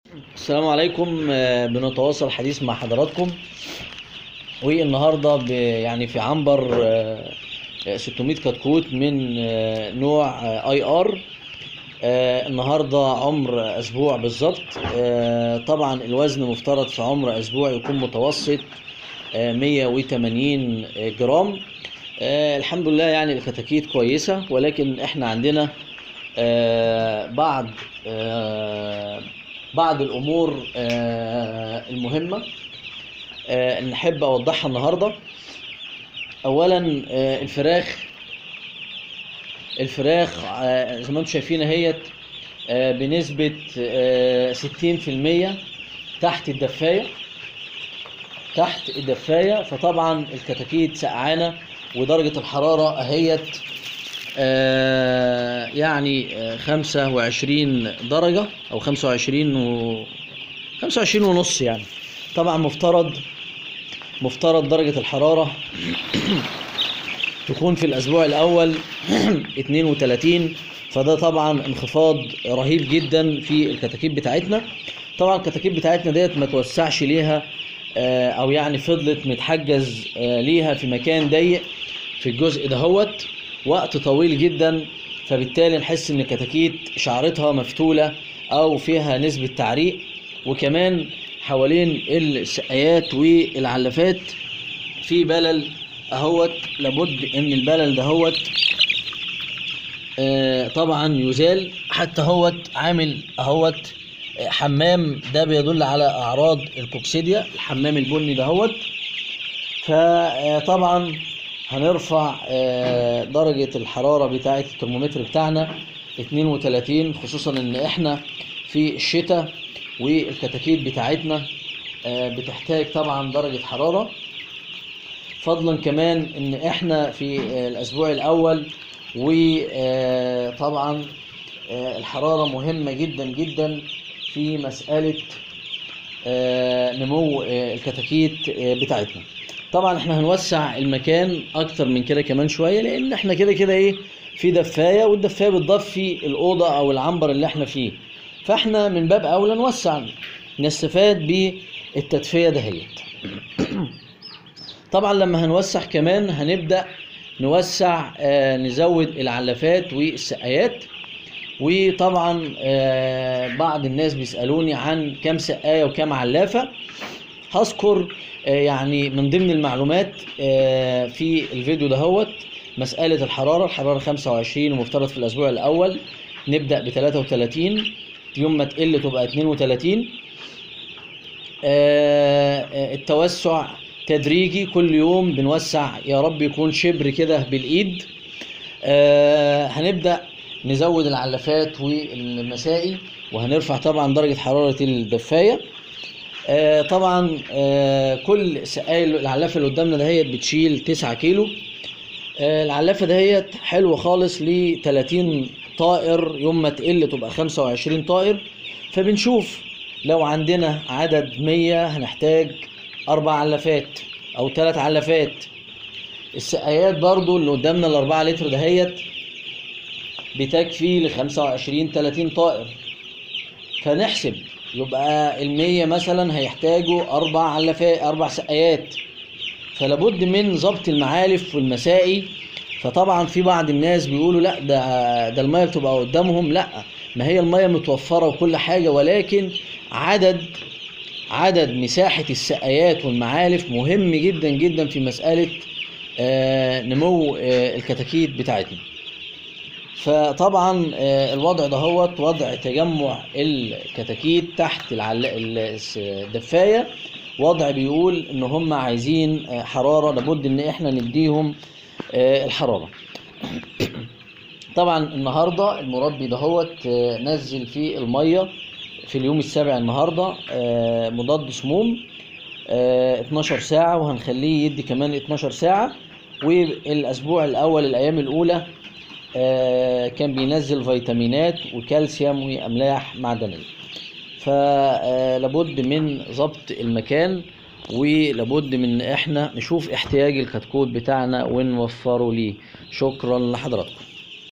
السلام عليكم آه، بنتواصل الحديث مع حضراتكم والنهارده ب- يعني في عنبر آه، آه، 600 كتكوت من آه، نوع اي ار النهارده عمر اسبوع بالظبط آه، طبعا الوزن مفترض في عمر اسبوع يكون متوسط آه، 180 جرام آه، الحمد لله يعني الكتاكيت كويسه ولكن احنا عندنا آه، بعض آه، بعض الامور آه، المهمه آه، نحب اوضحها النهارده اولا آه، الفراخ الفراخ آه، زي ما انتم شايفين اهيت آه، بنسبه آه، 60% تحت الدفايه تحت الدفايه فطبعا الكتاكيت سقعانه ودرجه الحراره اهيت آه، يعني آه، 25 درجة أو 25 و 25 ونص يعني طبعا مفترض مفترض درجة الحرارة تكون في الأسبوع الأول 32 فده طبعا انخفاض رهيب جدا في الكتاكيت بتاعتنا طبعا الكتاكيت بتاعتنا ديت ما توسعش ليها آه، أو يعني فضلت متحجز آه، ليها في مكان ضيق في الجزء دهوت وقت طويل جدا فبالتالي نحس ان الكتاكيت شعرتها مفتولة او فيها نسبة تعريق وكمان حوالين السقايات والعلافات في بلل اهوت لابد ان البلل دهوت آه، طبعا يزال حتى هوت عامل اهوت آه، حمام ده بيدل على اعراض الكوكسيديا الحمام البني دهوت فطبعا هنرفع آه، درجة الحرارة بتاعة الترمومتر بتاعنا 32 خصوصا ان احنا في الشتاء والكتاكيت بتاعتنا آه، بتحتاج طبعا درجة حرارة فضلا كمان ان احنا في آه، الاسبوع الاول وطبعا الحرارة مهمة جدا جدا في مسألة آه، نمو آه، الكتاكيت آه، بتاعتنا طبعا احنا هنوسع المكان اكتر من كده كمان شويه لان احنا كده كده ايه في دفايه والدفايه بتضاف في الاوضه او العنبر اللي احنا فيه فاحنا من باب اولى نوسع نستفاد بالتدفئه دهيت طبعا لما هنوسع كمان هنبدا نوسع آه، نزود العلافات والسقايات وطبعا آه، بعض الناس بيسالوني عن كم سقايه وكم علافه هذكر آه، يعني من ضمن المعلومات آه، في الفيديو دهوت مسألة الحرارة الحرارة 25 ومفترض في الأسبوع الأول نبدأ ب 33 يوم ما تقل تبقى 32 آه، آه، التوسع تدريجي كل يوم بنوسع يا رب يكون شبر كده بالإيد آه، هنبدأ نزود العلافات والمسائي وهنرفع طبعا درجة حرارة الدفاية آه، طبعا آه، كل سقاية العلافه اللي قدامنا دهيت بتشيل 9 كيلو آه، العلافه دهيت حلوه خالص ل 30 طائر يوم ما تقل تبقى 25 طائر فبنشوف لو عندنا عدد 100 هنحتاج اربع علافات او ثلاث علافات السقايات برضو اللي قدامنا الاربعة لتر دهيت بتكفي ل 25 30 طائر فنحسب يبقى المية مثلا هيحتاجوا أربع علافات أربع سقايات فلابد من ضبط المعالف والمسائي فطبعا في بعض الناس بيقولوا لا ده ده المية بتبقى قدامهم لا ما هي المية متوفرة وكل حاجة ولكن عدد عدد مساحة السقايات والمعالف مهم جدا جدا في مسألة آه، نمو آه، الكتاكيت بتاعتنا فطبعا آه، الوضع دهوت وضع تجمع الكتاكيت تحت العل... الس- الدفايه وضع بيقول ان هم عايزين آه، حراره لابد ان احنا نديهم آه، الحراره طبعا النهارده المربي دهوت آه، نزل في الميه في اليوم السابع النهارده آه، مضاد سموم آه، 12 ساعه وهنخليه يدي كمان 12 ساعه والاسبوع الاول الايام الاولى آه، كان بينزل فيتامينات وكالسيوم واملاح معدنيه فلابد من ضبط المكان ولابد من ان احنا نشوف احتياج الكتكوت بتاعنا ونوفره ليه شكرا لحضراتكم